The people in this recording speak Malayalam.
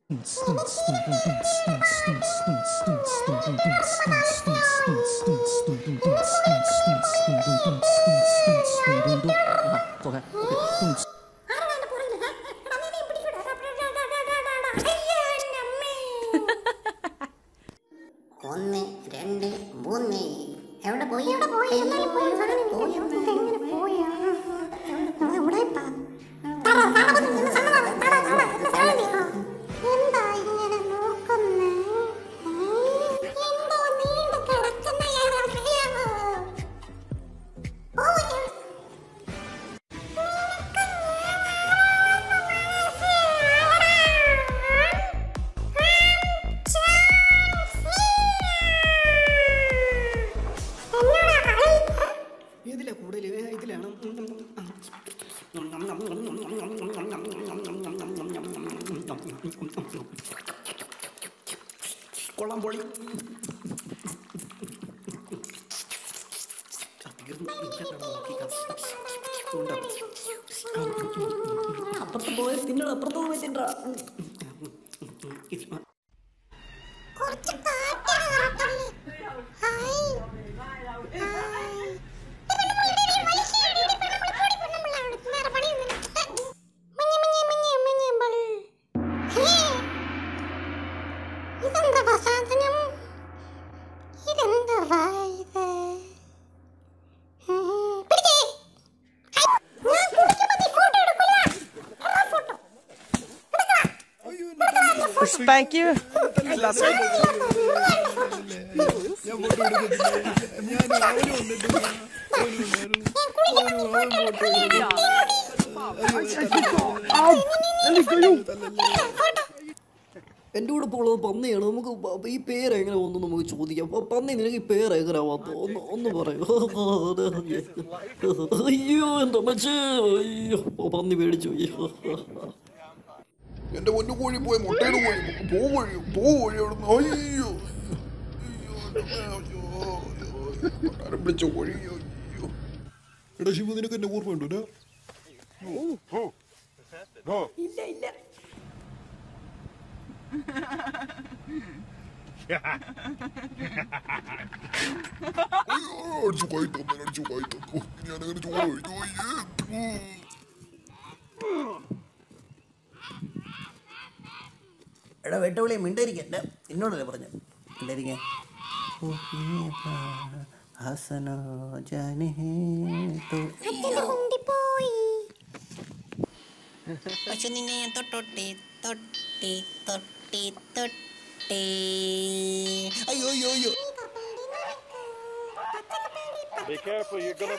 ഒന്ന് രണ്ട് മൂന്ന് എവിടെ പോയി എവിടെ പോയി എല്ലാരും പോയി സാധനം പോയി എങ്ങനെ പോയി എവിടെ എന്താ ഇങ്ങനെ നോക്കുന്നേ എന്തോ നീണ്ടു കിടക്കുന്ന അറിയാമോ പോയി ഇതിലെ കൂടുതൽ ഇതിലാണ് കൊള്ളാം പൊളി അപ്പുറത്ത് പോയി തിന്നട അപ്പുറത്ത് പോയി തിന്നട കുറച്ച് കാറ്റ് കറക്കല്ലേ ഹായ് ഹായ് ഇതെന്താ സാധനം ഇതെന്താ ഇത് പിടിക്കേ ഞാൻ കുടിക്കുമ്പോ നീ ഫോട്ടോ എടുക്കില്ല ഫോട്ടോ Spank you. എൻ്റെ കൂടെ ഇപ്പോൾ ഉള്ളത് പന്നിയാണ് നമുക്ക് പ- ഈ പേര് എങ്ങനെ ഒന്ന് നമുക്ക് ചോദിക്കാം പ- പന്നി നിനക്ക് ഈ പേര് എങ്ങനെ വന്നു ഒന്ന് ഒന്ന് പറയൂ അയ്യോ എൻ്റെ അമ്മച്ചേ അയ്യോ ഓ, പന്നി പേടിച്ചു അയ്യോ എന്റെ പൊന്നു കോഴി പോയി മുട്ടയുടെ കോഴി പോ വഴി പോ വഴി അവിടുന്ന് അയ്യോ കൊട്ടാരം പിടിച്ച കോഴി അയ്യോ എടാ ശിവ നിനക്ക് എന്നെ ഓർമ്മയുണ്ടോ ഇല്ല ഇല്ല അടിച്ചു കൈ തന്നെ അടിച്ചു കൈ തന്നു ഞാനങ്ങനെ ചോറ് കഴിച്ചു അയ്യേ എടാ വെട്ടവിളിയെ മിണ്ടായിരിക്കണ്ട എന്നോടല്ലേ പറഞ്ഞു മിണ്ടായിരിക്കാൻ ഹസനോ ജാനേ തോ പോയി പക്ഷെ നിന്നെ ഞാൻ തൊട്ടോട്ടെ തൊട്ടി തൊട്ടി തൊട്ടി അയ്യോ അയ്യോ അയ്യോ Be careful, you're gonna.